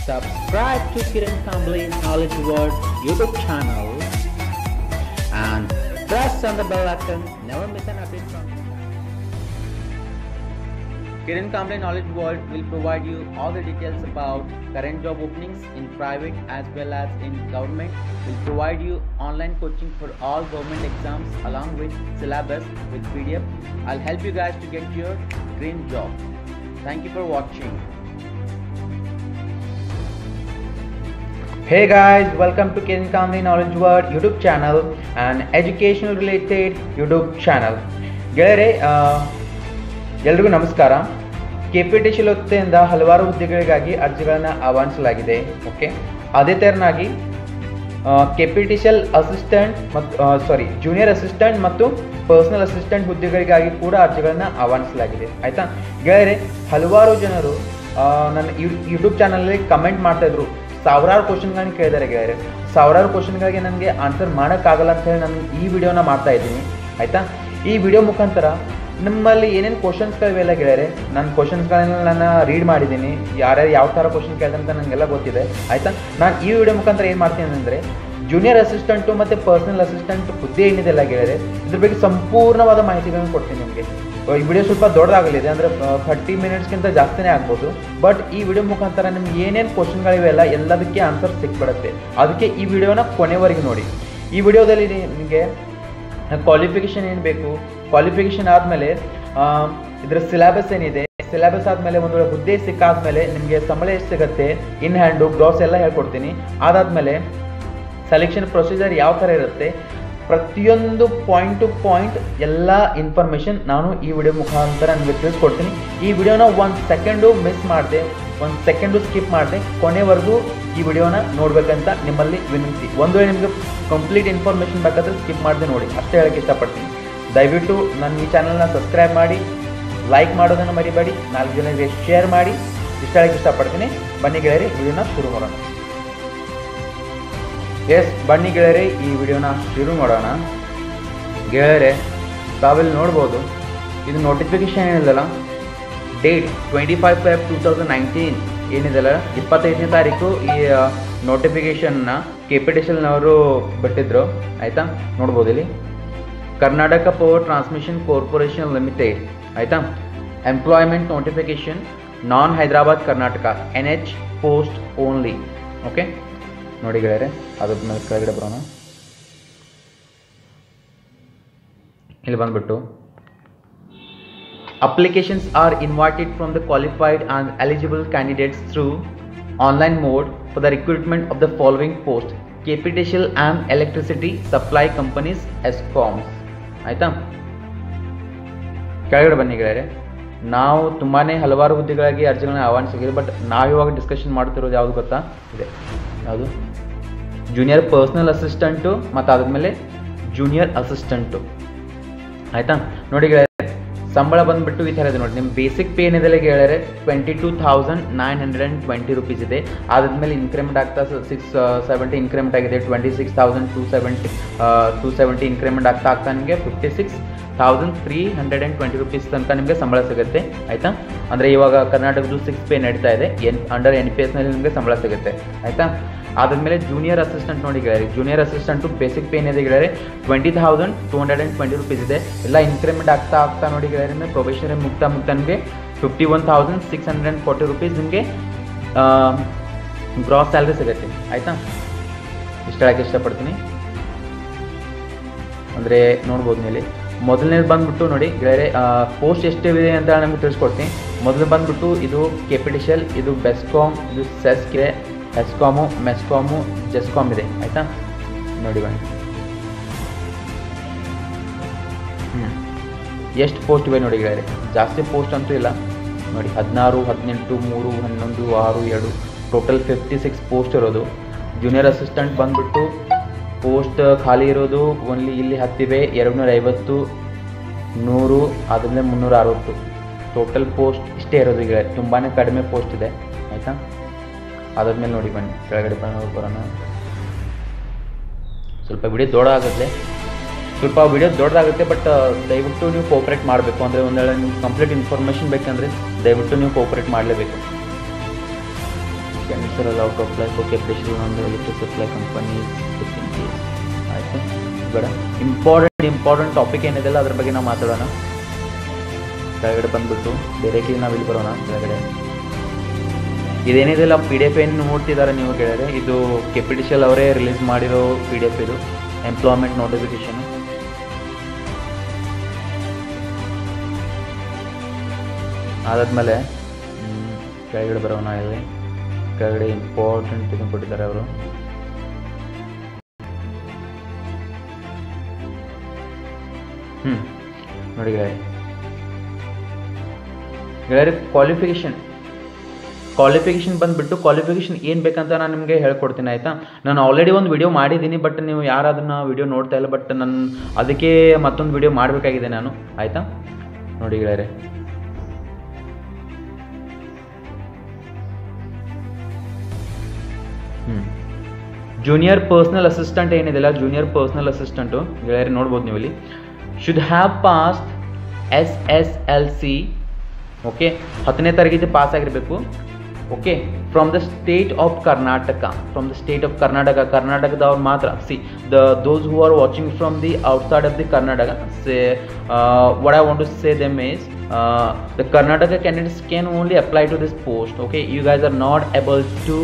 subscribe to Kiran Kambli Knowledge World YouTube channel and press on the bell icon. Never miss an update from Kiran Kambli Knowledge World will provide you all the details about current job openings in private as well as in government. Will provide you online coaching for all government exams along with syllabus with PDF. I'll help you guys to get your dream job. Thank you for watching. Hey guys, welcome to Kiran Kamli Knowledge World YouTube channel and educational related YouTube channel. ಗೆಳೆಯರೆ ಆ, ಎಲ್ರಿಗೂ ನಮಸ್ಕಾರ K P T ಶಿಲೋತ್ತೆಯಿಂದ ಹಲವಾರು ಹುದ್ದೆಗಳಿಗಾಗಿ ಅರ್ಜಿಗಳನ್ನು ಆಹ್ವಾನಿಸಲಾಗಿದೆ okay ಅದೇ ತೆರನಾಗಿ K P T ಶೆಲ್ ಅಸಿಸ್ಟೆಂಟ್ ಮತ್ತು ಸಾರಿ ಜೂನಿಯರ್ ಅಸಿಸ್ಟೆಂಟ್ ಮತ್ತು ಪರ್ಸನಲ್ ಅಸಿಸ್ಟೆಂಟ್ ಹುದ್ದೆಗಳಿಗಾಗಿ ಕೂಡ ಅರ್ಜಿಗಳನ್ನು ಆಹ್ವಾನಿಸಲಾಗಿದೆ ಆಯಿತಾ ಗೆಳೆಯರೆ ಹಲವಾರು ಜನರು ಆ, ನನ್ನ ಯೂಟ್ಯೂಬ್ ಚಾನಲಲ್ಲಿ ಕಮೆಂಟ್ ಮಾಡ್ತಾ ಇದ್ರು ಸಾವಿರಾರು ಕ್ವಶನ್ಗಳನ್ನ ಕೇಳಿದ್ದಾರೆ ಗೆಳೆಯರೆ ಸಾವಿರಾರು ಕ್ವಶನ್ಗಳಿಗೆ ನನಗೆ ಆನ್ಸರ್ ಮಾಡೋಕ್ಕಾಗಲ್ಲ ಅಂತ ಹೇಳಿ ನಾನು ಈ ವಿಡಿಯೋನ ಮಾಡ್ತಾ ಇದ್ದೀನಿ ಆಯಿತಾ ಈ ವಿಡಿಯೋ ಮುಖಾಂತರ ನಮ್ಮಲ್ಲಿ ಏನೇನು ಕ್ವಶನ್ಸ್ಗಳಿವೆಲ್ಲ ಗೆಳೆಯರೆ ನನ್ನ ಕ್ವಶನ್ಸ್ಗಳನ್ನ ನಾನು ರೀಡ್ ಮಾಡಿದ್ದೀನಿ ಯಾರ್ಯಾರು ಯಾವ ಥರ ಕ್ವಶನ್ ಕೇಳಿದೆ ಅಂತ ನನಗೆಲ್ಲ ಗೊತ್ತಿದೆ ಆಯಿತಾ ನಾನು ಈ ವಿಡಿಯೋ ಮುಖಾಂತರ ಏನು ಮಾಡ್ತೀನಿ ಅಂದರೆ ಜೂನಿಯರ್ ಅಸಿಸ್ಟೆಂಟು ಮತ್ತು ಪರ್ಸನಲ್ ಅಸಿಸ್ಟೆಂಟ್ ಹುದ್ದೆ ಏನಿದೆಲ್ಲ ಗೆಳೆಯರೆ ಇದ್ರ ಬಗ್ಗೆ ಸಂಪೂರ್ಣವಾದ ಮಾಹಿತಿಗಳನ್ನು ಕೊಡ್ತೀನಿ ನಿಮಗೆ ಈ ವಿಡಿಯೋ ಸ್ವಲ್ಪ ದೊಡ್ಡದಾಗಲಿದೆ ಅಂದರೆ ಥರ್ಟಿ ಮಿನಿಟ್ಸ್ಗಿಂತ ಜಾಸ್ತಿನೇ ಆಗ್ಬೋದು ಬಟ್ ಈ ವಿಡಿಯೋ ಮುಖಾಂತರ ನಿಮ್ಗೆ ಏನೇನು ಕ್ವಶನ್ಗಳಿವೆಲ್ಲ ಎಲ್ಲದಕ್ಕೆ ಆನ್ಸರ್ ಸಿಕ್ಬಿಡುತ್ತೆ ಅದಕ್ಕೆ ಈ ವಿಡಿಯೋನ ಕೊನೆವರೆಗೆ ನೋಡಿ ಈ ವಿಡಿಯೋದಲ್ಲಿ ನಿಮಗೆ ಕ್ವಾಲಿಫಿಕೇಷನ್ ಏನು ಬೇಕು ಕ್ವಾಲಿಫಿಕೇಷನ್ ಆದಮೇಲೆ ಇದರ ಸಿಲೆಬಸ್ ಏನಿದೆ ಸಿಲೆಬಸ್ ಆದಮೇಲೆ ಒಂದು ವೇಳೆ ಹುದ್ದೆ ಸಿಕ್ಕಾದ್ಮೇಲೆ ನಿಮಗೆ ಸಂಬಳ ಎಷ್ಟು ಸಿಗುತ್ತೆ ಇನ್ ಹ್ಯಾಂಡು ಗ್ರಾಸ್ ಎಲ್ಲ ಹೇಳ್ಕೊಡ್ತೀನಿ ಅದಾದಮೇಲೆ ಸೆಲೆಕ್ಷನ್ ಪ್ರೊಸೀಜರ್ ಯಾವ ಥರ ಇರುತ್ತೆ ಪ್ರತಿಯೊಂದು ಪಾಯಿಂಟ್ ಟು ಪಾಯಿಂಟ್ ಎಲ್ಲ ಇನ್ಫಾರ್ಮೇಷನ್ ನಾನು ಈ ವಿಡಿಯೋ ಮುಖಾಂತರ ನಿಮಗೆ ತಿಳಿಸ್ಕೊಡ್ತೀನಿ ಈ ವಿಡಿಯೋನ ಒಂದು ಸೆಕೆಂಡು ಮಿಸ್ ಮಾಡಿದೆ ಒಂದು ಸೆಕೆಂಡು ಸ್ಕಿಪ್ ಮಾಡಿದೆ ಕೊನೆವರೆಗೂ ಈ ವಿಡಿಯೋನ ನೋಡಬೇಕಂತ ನಿಮ್ಮಲ್ಲಿ ವಿನಂತಿ ಒಂದು ವೇಳೆ ನಿಮಗೆ ಕಂಪ್ಲೀಟ್ ಇನ್ಫಾರ್ಮೇಷನ್ ಬೇಕಾದ್ರೆ ಸ್ಕಿಪ್ ಮಾಡದೆ ನೋಡಿ ಅಷ್ಟೇ ಹೇಳಕ್ಕೆ ಇಷ್ಟಪಡ್ತೀನಿ ದಯವಿಟ್ಟು ನನ್ನ ಈ ಚಾನಲ್ನ ಸಬ್ಸ್ಕ್ರೈಬ್ ಮಾಡಿ ಲೈಕ್ ಮಾಡೋದನ್ನು ಮರಿಬೇಡಿ ನಾಲ್ಕು ಜನರಿಗೆ ಶೇರ್ ಮಾಡಿ ಇಷ್ಟ ಹೇಳಕ್ಕೆ ಇಷ್ಟಪಡ್ತೀನಿ ಬನ್ನಿ ಗೆಳೆಯರಿ ವಿಡಿಯೋನ ಶುರು ಮಾಡೋಣ ಎಸ್ ಬನ್ನಿ ಗೆಳೆಯರೆ ಈ ವಿಡಿಯೋನ ಶುರು ಮಾಡೋಣ ಗೆಳೆಯರೆ ತಾವಿಲ್ಲಿ ನೋಡ್ಬೋದು ಇದು ನೋಟಿಫಿಕೇಶನ್ ಏನಿದೆಲ್ಲ date twenty five five two thousand nineteen ಏನಿದೆಲ್ಲ ಇಪ್ಪತ್ತೈದನೇ ತಾರೀಕು ಈ ನೋಟಿಫಿಕೇಷನ್ನ ಕೆ ಪಿ ಟಿ ಸಿಲ್ನವರು ಬಿಟ್ಟಿದ್ರು ಆಯಿತಾ ನೋಡ್ಬೋದು ಇಲ್ಲಿ Karnataka power transmission corporation limited ಆಯಿತಾ employment notification non Hyderabad Karnataka N H post only okay ನೋಡಿ ಗೆಳೆಯರೆ ಅದ್ರ ಮೇಲೆ ಕೆಳಗಡೆ ಬರೋಣ ಇಲ್ಲಿ ಬಂದ್ಬಿಟ್ಟು applications are invited from the qualified and eligible candidates through online mode for the recruitment of the following post KPTCL and electricity supply companies ESCOMs ಆಯಿತಾ ಕೆಳಗಡೆ ಬನ್ನಿ ಗೆಳೆಯರೆ ನಾವು ತುಂಬಾ ಹಲವಾರು ಹುದ್ದೆಗಾಗಿ ಅರ್ಜಿಗಳನ್ನ ಆಹ್ವಾನಿಸಿದ್ದೀವಿ ಬಟ್ ನಾವು ಇವಾಗ ಡಿಸ್ಕಷನ್ ಮಾಡ್ತಿರೋದು ಯಾವುದು ಗೊತ್ತಾ ಇದೆ ಯಾವುದು ಜೂನಿಯರ್ ಪರ್ಸ್ನಲ್ ಅಸಿಸ್ಟೆಂಟು ಮತ್ತು ಅದಾದಮೇಲೆ ಜೂನಿಯರ್ ಅಸಿಸ್ಟೆಂಟು ಆಯಿತಾ ನೋಡಿ ಗೆಳೆಯರೆ ಸಂಬಳ ಬಂದುಬಿಟ್ಟು ಈ ಥರ ಇದೆ ನೋಡಿ ನಿಮ್ಮ ಬೇಸಿಕ್ ಪೇ ಏನಿದೆ ಗೆಳೆಯರೆ twenty two thousand nine hundred and twenty rupees ಇದೆ ಅದಾದಮೇಲೆ ಇನ್ಕ್ರಿಮೆಂಟ್ ಆಗ್ತಾ ಸಿಕ್ಸ್ ಸೆವೆಂಟಿ ಇನ್ಕ್ರಿಮೆಂಟ್ ಆಗಿದೆ twenty six thousand two seventy two seventy increment ಆಗ್ತಾ ಆಗ್ತಾ ನಿಮಗೆ fifty six thousand three hundred and twenty rupees ತನಕ ನಿಮಗೆ ಸಂಬಳ ಸಿಗುತ್ತೆ ಆಯಿತಾ ಅಂದರೆ ಇವಾಗ ಕರ್ನಾಟಕದ್ದು ಸಿಕ್ಸ್ ಪೇ ನಡೀತಾ ಇದೆ ಎನ್ ಅಂಡರ್ ಎನ್ ಪಿ ಎಸ್ನಲ್ಲಿ ನಿಮಗೆ ಸಂಬಳ ಸಿಗುತ್ತೆ ಆಯಿತಾ ಅದಾದಮೇಲೆ ಜೂನಿಯರ್ ಅಸಿಸ್ಟೆಂಟ್ ನೋಡಿ ಗೆಳೆಯರಿ ಜೂನಿಯರ್ ಅಸಿಸ್ಟೆಂಟು ಬೇಸಿಕ್ ಪೇ ಏನಿದೆ ಗೆಳೆಯರೆ twenty thousand two hundred and twenty rupees ಇದೆ ಎಲ್ಲ ಇನ್ಕ್ರಿಮೆಂಟ್ ಆಗ್ತಾ ಆಗ್ತಾ ನೋಡಿ ಗೆಳೆಯರಿ ನಿಮಗೆ ಪ್ರೊಬೇಷನರಿ ಮುಗ್ತಾ ಮುಗ್ತಾ ನಿಮಗೆ fifty one thousand six hundred and forty rupees ನಿಮಗೆ ಗ್ರಾಸ್ ಸ್ಯಾಲ್ರಿ ಸಿಗುತ್ತೆ ಆಯಿತಾ ಇಷ್ಟ ಹೇಳಕ್ಕೆ ಇಷ್ಟಪಡ್ತೀನಿ ಅಂದರೆ ನೋಡ್ಬೋದು ಮೇಲೆ ಮೊದಲನೇದು ಬಂದ್ಬಿಟ್ಟು ನೋಡಿ ಗೆಳೆಯರೆ ಪೋಸ್ಟ್ ಎಷ್ಟಿದೆ ಅಂತ ನಮಗೆ ತಿಳಿಸ್ಕೊಡ್ತೀನಿ ಮೊದಲು ಬಂದ್ಬಿಟ್ಟು ಇದು ಕೆಪಿಟಿಷಿಯಲ್ ಇದು ಬೆಸ್ಕಾಮ್ ಇದು ಸೆಸ್ಕೆ ಎಸ್ಕಾಮು ಮೆಸ್ಕಾಮು ಜೆಸ್ಕಾಮ್ ಇದೆ ಆಯಿತಾ ನೋಡಿ ಬನ್ನಿ ಹ್ಞೂ ಎಷ್ಟು ಪೋಸ್ಟ್ ಇವೆ ನೋಡಿ ಗೆಳೆಯರೆ ಜಾಸ್ತಿ ಪೋಸ್ಟ್ ಅಂತೂ ಇಲ್ಲ ನೋಡಿ ಹದಿನಾರು ಹದಿನೆಂಟು ಮೂರು ಹನ್ನೊಂದು ಆರು ಎರಡು ಟೋಟಲ್ ಫಿಫ್ಟಿ ಸಿಕ್ಸ್ ಪೋಸ್ಟ್ ಇರೋದು ಜೂನಿಯರ್ ಅಸಿಸ್ಟೆಂಟ್ ಬಂದ್ಬಿಟ್ಟು ಪೋಸ್ಟ್ ಖಾಲಿ ಇರೋದು ಓನ್ಲಿ ಇಲ್ಲಿ ಹತ್ತಿವೆ ಎರಡು ನೂರ ಐವತ್ತು ನೂರು ಆದಮೇಲೆ ಮುನ್ನೂರ ಅರವತ್ತು ಟೋಟಲ್ ಪೋಸ್ಟ್ ಇಷ್ಟೇ ಇರೋದು ಈಗ ತುಂಬಾ ಕಡಿಮೆ ಪೋಸ್ಟ್ ಇದೆ ಆಯಿತಾ ಅದಾದ್ಮೇಲೆ ನೋಡಿ ಬನ್ನಿ ಕೆಳಗಡೆ ಬಂದು ಬರೋಣ ಸ್ವಲ್ಪ ವಿಡಿಯೋ ದೊಡ್ಡದಾಗುತ್ತೆ ಸ್ವಲ್ಪ ವಿಡಿಯೋ ದೊಡ್ಡದಾಗುತ್ತೆ ಬಟ್ ದಯವಿಟ್ಟು ನೀವು ಕೋಪ್ರೇಟ್ ಮಾಡಬೇಕು ಅಂದರೆ ಒಂದು ವೇಳೆ ನೀವು ಕಂಪ್ಲೀಟ್ ಇನ್ಫಾರ್ಮೇಷನ್ ಬೇಕಂದರೆ ದಯವಿಟ್ಟು ನೀವು ಕೋಪ್ರೇಟ್ ಮಾಡಲೇಬೇಕು candidates are allowed to apply for capitation on the electric supply companies within days. ಆಯಿತು ಬೇಡ ಇಂಪಾರ್ಟೆಂಟ್ ಇಂಪಾರ್ಟೆಂಟ್ ಟಾಪಿಕ್ ಏನಿದೆಲ್ಲ ಅದ್ರ ಬಗ್ಗೆ ನಾವು ಮಾತಾಡೋಣ ಕೆಳಗಡೆ ಬಂದ್ಬಿಟ್ಟು ಡೈರೆಕ್ಟ್ಲಿ ನಾವು ಇಲ್ಲಿ ಬರೋಣ ಕೆಳಗಡೆ ಇದೇನಿದೆಲ್ಲ ಪಿ ಡಿ ಎಫ್ ಏನು ನೋಡ್ತಿದ್ದಾರೆ ನೀವು ಕೇಳಿದ್ರೆ ಇದು ಕೆಪಿಟಿಷಲ್ ಅವರೇ ರಿಲೀಸ್ ಮಾಡಿರೋ ಪಿ ಡಿ ಎಫ್ ಇದು ಎಂಪ್ಲಾಯ್ಮೆಂಟ್ ನೋಟಿಫಿಕೇಶನ್ ಅದಾದಮೇಲೆ ಕೆಳಗಡೆ ಬರೋಣ ಇಲ್ಲಿ ಕೆಳಗಡೆ ಇಂಪಾರ್ಟೆಂಟ್ ಇದನ್ನು ಕೊಟ್ಟಿದ್ದಾರೆ ಅವರು ಹ್ಞೂ ನೋಡಿ ಗೆಳೆಯ ಗೆಳೆಯರೆ ಕ್ವಾಲಿಫಿಕೇಷನ್ ಕ್ವಾಲಿಫಿಕೇಷನ್ ಬಂದುಬಿಟ್ಟು ಕ್ವಾಲಿಫಿಕೇಷನ್ ಏನು ಬೇಕಂತ ನಾನು ನಿಮಗೆ ಹೇಳ್ಕೊಡ್ತೀನಿ ಆಯಿತಾ ನಾನು ಆಲ್ರೆಡಿ ಒಂದು ವಿಡಿಯೋ ಮಾಡಿದ್ದೀನಿ ಬಟ್ ನೀವು ಯಾರು ಅದನ್ನು ವಿಡಿಯೋ ನೋಡ್ತಾ ಇಲ್ಲ ಬಟ್ ನಾನು ಅದಕ್ಕೆ ಮತ್ತೊಂದು ವಿಡಿಯೋ ಮಾಡಬೇಕಾಗಿದೆ ನಾನು ಆಯಿತಾ ನೋಡಿ ಗೆಳೆಯರೆ ಹ್ಞೂ ಜೂನಿಯರ್ ಪರ್ಸ್ನಲ್ ಅಸಿಸ್ಟೆಂಟ್ ಏನಿದೆಲ್ಲ ಜೂನಿಯರ್ ಪರ್ಸ್ನಲ್ ಅಸಿಸ್ಟೆಂಟು ಗೆಳೆಯರೆ ನೋಡ್ಬೋದು ನೀವು ಇಲ್ಲಿ should have passed S S L C okay ಹತ್ತನೇ ತರಗತಿ ಪಾಸ್ ಆಗಿರಬೇಕು okay from the state of Karnataka from the state of Karnataka ಕರ್ನಾಟಕದವ್ರು ಮಾತ್ರ see the those who are watching from the outside of the Karnataka say what I want to say them is the Karnataka candidates can only apply to this post okay you guys are not able to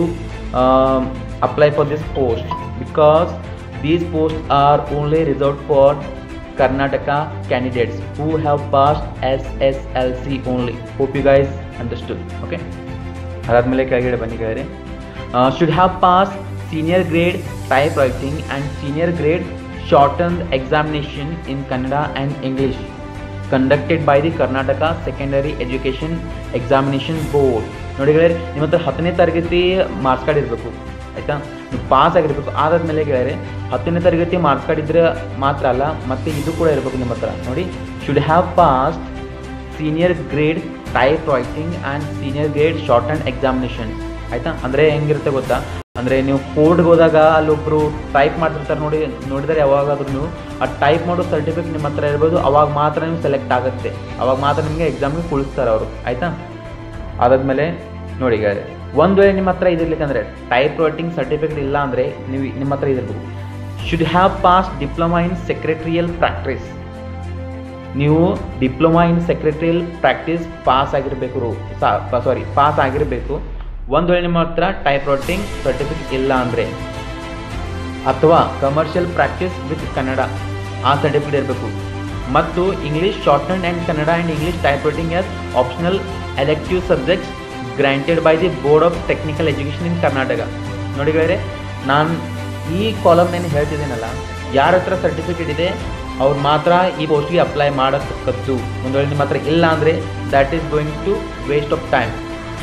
apply for this post because these posts are only reserved for Karnataka candidates who have passed SSLC only. Hope you guys understood. Okay. ಅದಾದಮೇಲೆ ಕೆಳಗಡೆ ಬನ್ನಿ ಕೆಳಗಡೆ should have pass senior grade type writing and senior grade shorthand examination in Kannada and English conducted by the Karnataka secondary education examination board ನೋಡಿ ಗೆಳೆಯರೆ ನಿಮ್ಮ ಹತ್ರ ಹತ್ತನೇ ತರಗತಿ ಮಾರ್ಕ್ಸ್ ಕಾರ್ಡ್ ಇರಬೇಕು ಆಯಿತಾ ನೀವು ಪಾಸ್ ಆಗಿರಬೇಕು ಅದಾದಮೇಲೆ ಗೆಳೆಯರೆ ಹತ್ತನೇ ತರಗತಿ ಮಾರ್ಕ್ಸ್ ಕಾರ್ಡ್ ಇದ್ದರೆ ಮಾತ್ರ ಅಲ್ಲ ಮತ್ತು ಇದು ಕೂಡ ಇರಬೇಕು ನಿಮ್ಮ ಹತ್ರ ನೋಡಿ should have pass senior grade type writing and senior grade shorthand examination ಆಯಿತಾ ಅಂದರೆ ಹೆಂಗಿರುತ್ತೆ ಗೊತ್ತಾ ಅಂದರೆ ನೀವು ಕೋರ್ಟ್ಗೆ ಹೋದಾಗ ಅಲ್ಲೊಬ್ಬರು ಟೈಪ್ ಮಾಡ್ತಿರ್ತಾರೆ ನೋಡಿ ನೋಡಿದರೆ ಯಾವಾಗಾದ್ರೂ ನೀವು ಆ ಟೈಪ್ ಮಾಡೋ ಸರ್ಟಿಫಿಕೇಟ್ ನಿಮ್ಮ ಹತ್ರ ಇರ್ಬೋದು ಅವಾಗ ಮಾತ್ರ ನೀವು ಸೆಲೆಕ್ಟ್ ಆಗುತ್ತೆ ಅವಾಗ ಮಾತ್ರ ನಿಮಗೆ ಎಕ್ಸಾಮ್ಗೆ ಕುಳಿಸ್ತಾರೆ ಅವರು ಆಯಿತಾ ಅದಾದಮೇಲೆ ನೋಡಿ ಗೆಳೆಯರೆ ಒಂದು ವೇಳೆ ನಿಮ್ಮ ಹತ್ರ ಇದಿರ್ಲಿಕ್ಕಂದ್ರೆ ಟೈಪ್ ರೈಟಿಂಗ್ ಸರ್ಟಿಫಿಕೇಟ್ ಇಲ್ಲ ಅಂದರೆ ನೀವು ನಿಮ್ಮ ಹತ್ರ ಇದಿರ್ಬೇಕು should have pass diploma in secretarial practice ನೀವು diploma in secretarial practice pass ಆಗಿರಬೇಕು ಸಾರಿ ಪಾಸ್ ಆಗಿರಬೇಕು ಒಂದು ವೇಳೆ ನಿಮ್ಮ ಹತ್ರ ಟೈಪ್ ರೈಟಿಂಗ್ ಸರ್ಟಿಫಿಕೇಟ್ ಇಲ್ಲ ಅಂದರೆ ಅಥವಾ ಕಮರ್ಷಿಯಲ್ ಪ್ರಾಕ್ಟೀಸ್ ವಿತ್ ಕನ್ನಡ ಆ ಸರ್ಟಿಫಿಕೇಟ್ ಇರಬೇಕು ಮತ್ತು English shorthand and Kannada and English type writing as optional elective subjects granted by the board of technical education in Karnataka ನೋಡಿದರೆ ನಾನು ಈ ಕಾಲಮ್ ಏನು ಹೇಳ್ತಿದ್ದೀನಲ್ಲ ಯಾರ ಹತ್ರ ಸರ್ಟಿಫಿಕೇಟ್ ಇದೆ ಅವ್ರು ಮಾತ್ರ ಈ ಪೋಸ್ಟ್ಗೆ ಅಪ್ಲೈ ಮಾಡೋಕ್ಕದ್ದು ಒಂದು ವೇಳೆ ನಿಮ್ಮ ಹತ್ರ ಇಲ್ಲ ಅಂದರೆ that is going to waste of time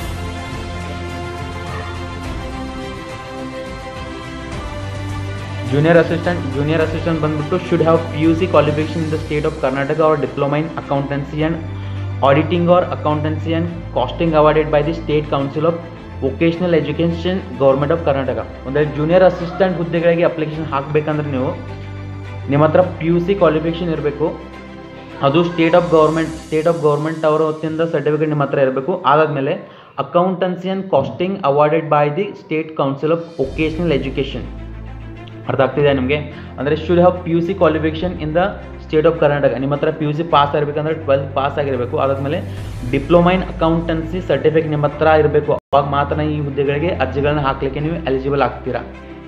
junior assistant junior assistant ಬಂದ್ಬಿಟ್ಟು should have P U C qualification in the state of Karnataka or diploma in accountancy and auditing or accountancy and costing awarded by the state council of vocational education government of Karnataka ಒಂದು junior assistant ಹುದ್ದೆಗಳಿಗೆ application ಹಾಕಬೇಕಂದ್ರೆ ನೀವು ನಿಮ್ಮ ಹತ್ರ P U C qualification ಇರಬೇಕು ಅದು state of government state of government ಅವರ ಹೊತ್ತಿಂದ certificate ನಿಮ್ಮ ಹತ್ರ ಇರಬೇಕು ಅದಾದಮೇಲೆ accountancy and costing awarded by the state council of vocational education ಅರ್ಥ ಆಗ್ತಿದೆ ನಿಮಗೆ ಅಂದರೆ should have P U C qualification in the state of Karnataka ನಿಮ್ಮ ಹತ್ರ ಪಿ ಯು ಸಿ ಪಾಸ್ ಆಗಿರ್ಬೇಕಂದ್ರೆ ಟ್ವೆಲ್ತ್ ಪಾಸ್ ಆಗಿರಬೇಕು ಅದಾದಮೇಲೆ ಡಿಪ್ಲೊಮಾ ಇನ್ ಅಕೌಂಟೆನ್ಸಿ ಸರ್ಟಿಫಿಕೇಟ್ ನಿಮ್ಮ ಹತ್ರ ಇರಬೇಕು ಅವಾಗ ಮಾತ್ರ ಈ ಹುದ್ದೆಗಳಿಗೆ ಅರ್ಜಿಗಳನ್ನ ಹಾಕಲಿಕ್ಕೆ ನೀವು ಎಲಿಜಿಬಲ್ ಆಗ್ತೀರಾ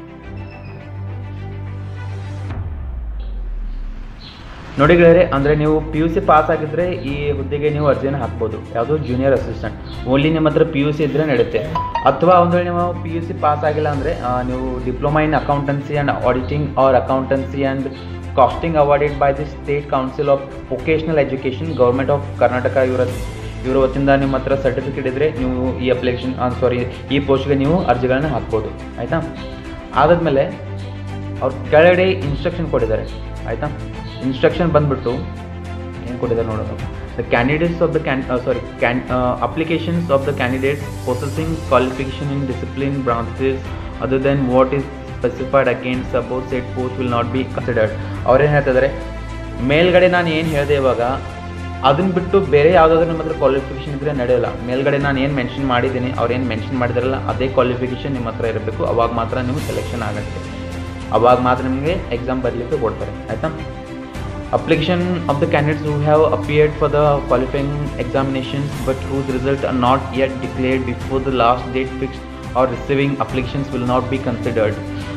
ನೋಡಿ ಗೆಳೆಯರೆ ಅಂದರೆ ನೀವು ಪಿ ಯು ಸಿ ಪಾಸ್ ಆಗಿದ್ದರೆ ಈ ಹುದ್ದೆಗೆ ನೀವು ಅರ್ಜಿಯನ್ನು ಹಾಕ್ಬೋದು ಯಾವುದು ಜೂನಿಯರ್ ಅಸಿಸ್ಟೆಂಟ್ ಓನ್ಲಿ ನಿಮ್ಮ ಹತ್ರ ಪಿ ಯು ಸಿ ಇದ್ದರೆ ನಡೆಯುತ್ತೆ ಅಥವಾ ಒಂದು ವೇಳೆ ನೀವು ಪಿ ಯು ಸಿ ಪಾಸ್ ಆಗಿಲ್ಲ ಅಂದರೆ ನೀವು diploma in accountancy and auditing or accountancy and costing awarded by the state council of vocational education government of Karnataka ಇವರ ಇವರ ವತಿಯಿಂದ ನಿಮ್ಮ ಹತ್ರ ಸರ್ಟಿಫಿಕೇಟ್ ಇದ್ದರೆ ನೀವು ಈ ಅಪ್ಲಿಕೇಶನ್ ಸಾರಿ ಈ ಪೋಸ್ಟ್ಗೆ ನೀವು ಅರ್ಜಿಗಳನ್ನ ಹಾಕ್ಬೋದು ಆಯಿತಾ ಆದಮೇಲೆ ಅವ್ರು ಕೆಳಗಡೆ ಇನ್ಸ್ಟ್ರಕ್ಷನ್ ಕೊಟ್ಟಿದ್ದಾರೆ ಆಯಿತಾ ಇನ್ಸ್ಟ್ರಕ್ಷನ್ ಬಂದ್ಬಿಟ್ಟು ಏನು ಕೊಟ್ಟಿದ್ದಾರೆ ನೋಡೋದು the candidates of the can sorry can applications of the candidates processing qualification in discipline branches other than what is specified against suppose set post will not be considered ಅವ್ರೇನು ಹೇಳ್ತಿದ್ದಾರೆ ಮೇಲ್ಗಡೆ ನಾನು ಏನು ಹೇಳಿದೆ ಇವಾಗ ಅದನ್ನ ಬಿಟ್ಟು ಬೇರೆ ಯಾವುದಾದ್ರೂ ನಿಮ್ಮ ಹತ್ರ ಕ್ವಾಲಿಫಿಕೇಷನ್ ಇದ್ದರೆ ನಡೆಯೋಲ್ಲ ಮೇಲ್ಗಡೆ ನಾನು ಏನು ಮೆನ್ಷನ್ ಮಾಡಿದ್ದೀನಿ ಅವ್ರು ಏನು ಮೆನ್ಷನ್ ಮಾಡಿದಾರಲ್ಲ ಅದೇ ಕ್ವಾಲಿಫಿಕೇಷನ್ ನಿಮ್ಮ ಹತ್ರ ಇರಬೇಕು ಅವಾಗ ಮಾತ್ರ ನೀವು ಸೆಲೆಕ್ಷನ್ ಆಗುತ್ತೆ ಅವಾಗ ಮಾತ್ರ ನಿಮಗೆ ಎಕ್ಸಾಮ್ ಬರಲಿಕ್ಕೆ ಕೊಡ್ತಾರೆ ಆಯಿತಾ application of the candidates who have appeared for the qualifying examinations but whose result are not yet declared before the last date fixed are receiving applications will not be considered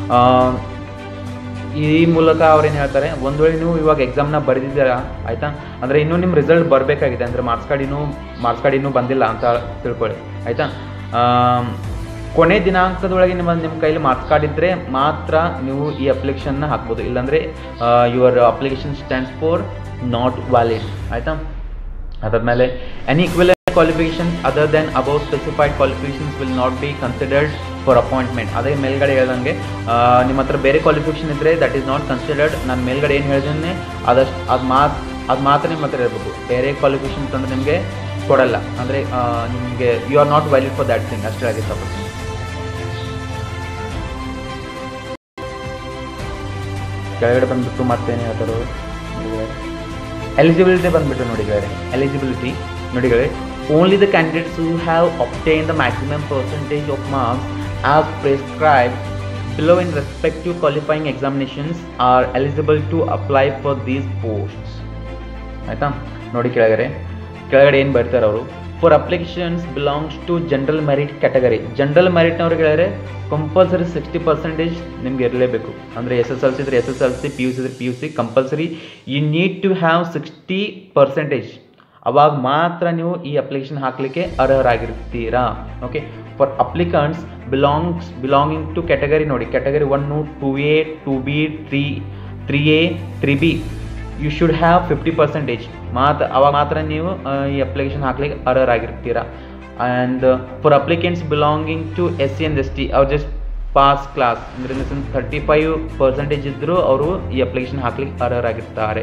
ಈ ಮೂಲಕ ಅವ್ರೇನು ಹೇಳ್ತಾರೆ ಒಂದು ವೇಳೆ ನೀವು ಇವಾಗ ಎಕ್ಸಾಮ್ನ ಬರೆದಿದ್ದೀರಾ ಆಯಿತಾ ಅಂದರೆ ಇನ್ನೂ ನಿಮ್ಮ ರಿಸಲ್ಟ್ ಬರಬೇಕಾಗಿದೆ ಅಂದರೆ ಮಾರ್ಕ್ಸ್ ಕಾರ್ಡ್ ಇನ್ನೂ ಮಾರ್ಕ್ಸ್ ಕಾರ್ಡ್ ಇನ್ನೂ ಬಂದಿಲ್ಲ ಅಂತ ತಿಳ್ಕೊಳ್ಳಿ ಆಯಿತಾ ಕೊನೆ ದಿನಾಂಕದೊಳಗೆ ನಿಮ್ಮ ನಿಮ್ಮ ಕೈಲಿ ಮಾರ್ಕ್ಸ್ ಕಾರ್ಡ್ ಇದ್ದರೆ ಮಾತ್ರ ನೀವು ಈ ಅಪ್ಲಿಕೇಶನ್ನ ಹಾಕ್ಬೋದು ಇಲ್ಲಾಂದರೆ your application stands for not valid ಆಯಿತಾ ಅದಾದಮೇಲೆ any equivalent qualifications other than above specified qualifications will not be considered for appointment ಅದೇ ಮೇಲ್ಗಡೆ ಹೇಳ್ದಂಗೆ ಆ, ನಿಮ್ಮ ಹತ್ರ ಬೇರೆ ಕ್ವಾಲಿಫಿಕೇಶನ್ ಇದ್ದರೆ ದಟ್ ಈಸ್ ನಾಟ್ ಕನ್ಸಿಡರ್ಡ್ ನಾನು ಮೇಲ್ಗಡೆ ಏನು ಹೇಳಿದ್ರೆ ಅದಷ್ಟು ಅದು ಮಾತು ಅದು ಮಾತ್ರ ನಿಮ್ಮ ಹತ್ರ ಇರಬೇಕು ಬೇರೆ ಕ್ವಾಲಿಫಿಕೇಶನ್ಸ್ ಅಂದರೆ ನಿಮಗೆ ಕೊಡಲ್ಲ ಅಂದರೆ ನಿಮಗೆ you are not valid for that thing ಅಷ್ಟೇ ಆಗಿ ತಗೊಳ್ತೀನಿ ಕೆಳಗಡೆ ಬಂದ್ಬಿಟ್ಟು ಮತ್ತೇನು ಹೇಳ್ತಾರೆ ಎಲಿಜಿಬಿಲಿಟಿ ಬಂದ್ಬಿಟ್ಟು ನೋಡಿದ್ದಾರೆ ಎಲಿಜಿಬಿಲಿಟಿ ನೋಡಿದರೆ only the candidates who have obtain the maximum percentage of marks as prescribe below in respective qualifying examinations are eligible to apply for these posts ಆಯಿತಾ ನೋಡಿ ಕೆಳಗಡೆ ಕೆಳಗಡೆ ಏನು ಬರ್ತಾರೆ ಅವರು for applications belongs to general merit category general ಮೆರಿಟ್ನವ್ರಿಗೆ ಹೇಳಿದ್ರೆ compulsory sixty percentage ನಿಮ್ಗೆ ಇರಲೇಬೇಕು ಅಂದರೆ ಎಸ್ ಎಸ್ ಎಲ್ ಸಿ ಇದ್ರೆ S S L C P U C ಇದ್ರೆ P U C compulsory you need to have sixty percentage ಅವಾಗ ಮಾತ್ರ ನೀವು ಈ ಅಪ್ಲಿಕೇಶನ್ ಹಾಕಲಿಕ್ಕೆ ಅರ್ಹರಾಗಿರ್ತೀರಾ okay for applicants belongs belonging to category ನೋಡಿ category one two A two B three three A three B you should have fifty percentage ಮಾತ್ರ ಅವಾಗ ಮಾತ್ರ ನೀವು ಆ, ಈ ಅಪ್ಲಿಕೇಶನ್ ಹಾಕ್ಲಿಕ್ಕೆ ಅರ್ಹರಾಗಿರ್ತೀರಾ and for applicants belonging to S C and S T ಅವ್ರು ಜಸ್ಟ್ ಪಾಸ್ ಕ್ಲಾಸ್ ಅಂದರೆ in sense thirty five percentage ಇದ್ದರೂ ಅವರು ಈ ಅಪ್ಲಿಕೇಶನ್ ಹಾಕ್ಲಿಕ್ಕೆ ಅರ್ಹರಾಗಿರ್ತಾರೆ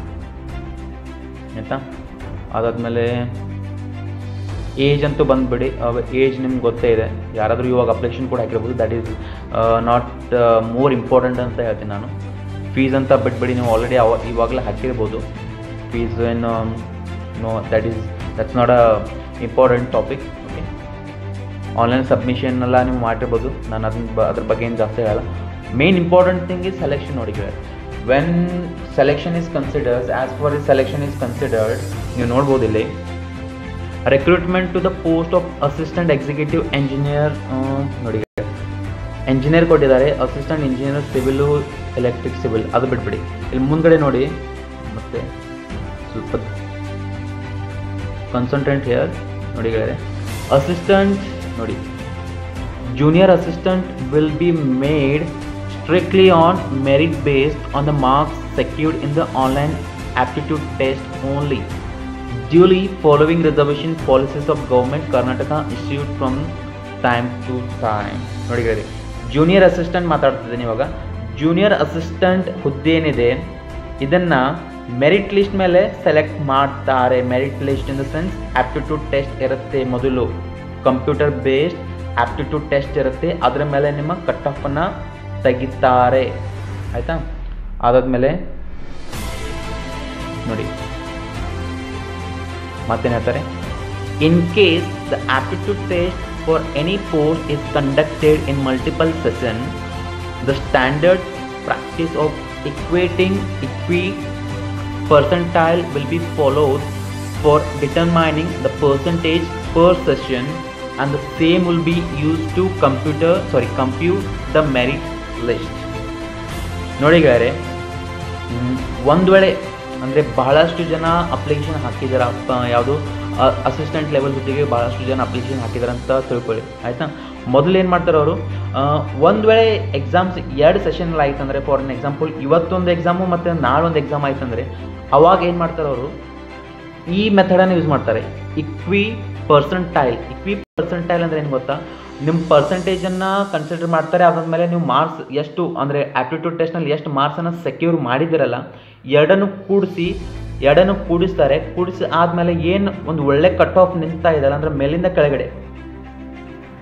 ಆಯಿತಾ ಅದಾದಮೇಲೆ ಏಜ್ ಅಂತೂ ಬಂದುಬಿಡಿ ಏಜ್ ನಿಮ್ಗೆ ಗೊತ್ತೇ ಇದೆ ಯಾರಾದರೂ ಇವಾಗ ಅಪ್ಲಿಕೇಶನ್ ಕೂಡ ಹಾಕಿರ್ಬೋದು that is not more important ಅಂತ ಹೇಳ್ತೀನಿ ನಾನು ಫೀಸ್ ಅಂತ ಬಿಟ್ಬಿಡಿ ನೀವು ಆಲ್ರೆಡಿ ಅವ ಇವಾಗಲೇ ಹಾಕಿರ್ಬೋದು ಫೀಸ್ ಏನು no that is that's not a important topic okay online submission ಎಲ್ಲ ನೀವು ಮಾಡಿರ್ಬೋದು ನಾನು ಅದನ್ನ ಬ ಅದ್ರ ಬಗ್ಗೆ ಏನು ಜಾಸ್ತಿ ಹೇಳಲ್ಲ main important thing is selection ನೋಡಿ when selection is considers as for is selection is considered ನೀವು ನೋಡ್ಬೋದು ಇಲ್ಲಿ recruitment to the post of assistant executive engineer ನೋಡಿ ಎಂಜಿನಿಯರ್ ಕೊಟ್ಟಿದ್ದಾರೆ assistant engineer civil electric civil ಅದು ಬಿಟ್ಬಿಡಿ ಇಲ್ಲಿ ಮುಂದ್ಗಡೆ ನೋಡಿ ಮತ್ತೆ ಸ್ವಲ್ಪ ಕನ್ಸಂಟ್ರೆಂಟ್ ಹಿಯರ್ ನೋಡಿ ಅಸಿಸ್ಟೆಂಟ್ ನೋಡಿ junior assistant will be made strictly on merit based on the marks secured in the online aptitude test only duly following reservation policies of government karnataka issued from time to time ನೋಡಿ junior assistant ಮಾತಾಡ್ತಿದ್ದೀನಿ ಇವಾಗ junior assistant ಹುದ್ದೆ ಏನಿದೆ ಇದನ್ನು merit list ಮೇಲೆ select ಮಾಡ್ತಾರೆ merit list in the sense aptitude test ಇರುತ್ತೆ ಮೊದಲು ಕಂಪ್ಯೂಟರ್ ಬೇಸ್ಡ್ ಆಪ್ಟಿಟ್ಯೂಡ್ ಟೆಸ್ಟ್ ಇರುತ್ತೆ ಅದರ ಮೇಲೆ ನಿಮ್ಮ ಕಟ್ ಆಫನ್ನು ತೆಗಿತಾರೆ ಆಯಿತಾ ಅದಾದಮೇಲೆ ನೋಡಿ ಮತ್ತೇನು ಹೇಳ್ತಾರೆ in case the aptitude test for any post is conducted in multiple session the standard practice of equating ಇಕ್ವಿ percentile will be followed for determining the percentage per session and the same will be used to computer sorry compute the merit list ನೋಡಿ ಗೆಳೆಯರೆ ಒಂದು ವೇಳೆ ಅಂದರೆ ಬಹಳಷ್ಟು ಜನ application ಹಾಕಿದ್ದಾರೆ ಯಾವುದು ಅಸಿಸ್ಟೆಂಟ್ ಲೆವೆಲ್ ಹುದ್ದೆಗೆ ಭಾಳಷ್ಟು ಜನ ಅಪ್ಲಿಕೇಶನ್ ಹಾಕಿದ್ದಾರೆ ಅಂತ ತಿಳ್ಕೊಳ್ಳಿ ಆಯಿತಾ ಮೊದಲು ಏನು ಮಾಡ್ತಾರೆ ಅವರು ಒಂದು ವೇಳೆ ಎಕ್ಸಾಮ್ಸ್ ಎರಡು ಸೆಷನ್ ಆಯ್ತು ಅಂದರೆ ಫಾರ್ ಅನ್ ಎಕ್ಸಾಂಪಲ್ ಇವತ್ತೊಂದು ಎಕ್ಸಾಮು ಮತ್ತು ನಾಳೊಂದು ಎಕ್ಸಾಮ್ ಆಯ್ತು ಅಂದರೆ ಅವಾಗ ಏನು ಮಾಡ್ತಾರೆ ಅವರು ಈ ಮೆಥಡನ್ನು ಯೂಸ್ ಮಾಡ್ತಾರೆ ಇಕ್ವಿ ಪರ್ಸೆಂಟೈಲ್ ಇಕ್ವಿ ಪರ್ಸೆಂಟೈಲ್ ಅಂದರೆ ಏನು ಗೊತ್ತಾ ನಿಮ್ಮ ಪರ್ಸೆಂಟೇಜನ್ನು ಕನ್ಸಿಡರ್ ಮಾಡ್ತಾರೆ ಅದಾದಮೇಲೆ ನೀವು ಮಾರ್ಕ್ಸ್ ಎಷ್ಟು ಅಂದರೆ ಆಪ್ಟಿಟ್ಯೂಡ್ ಟೆಸ್ಟ್ನಲ್ಲಿ ಎಷ್ಟು ಮಾರ್ಕ್ಸನ್ನು ಸೆಕ್ಯೂರ್ ಮಾಡಿದಿರಲ್ಲ ಎರಡನ್ನು ಕೂಡಿಸಿ ಎರಡನ್ನು ಕೂಡಿಸ್ತಾರೆ ಕೂಡಿಸಿ ಆದಮೇಲೆ ಏನು ಒಂದು ಒಳ್ಳೆ ಕಟ್ ಆಫ್ ನಿಂತಾ ಇದೆಯಲ್ಲ ಅಂದರೆ ಮೇಲಿಂದ ಕೆಳಗಡೆ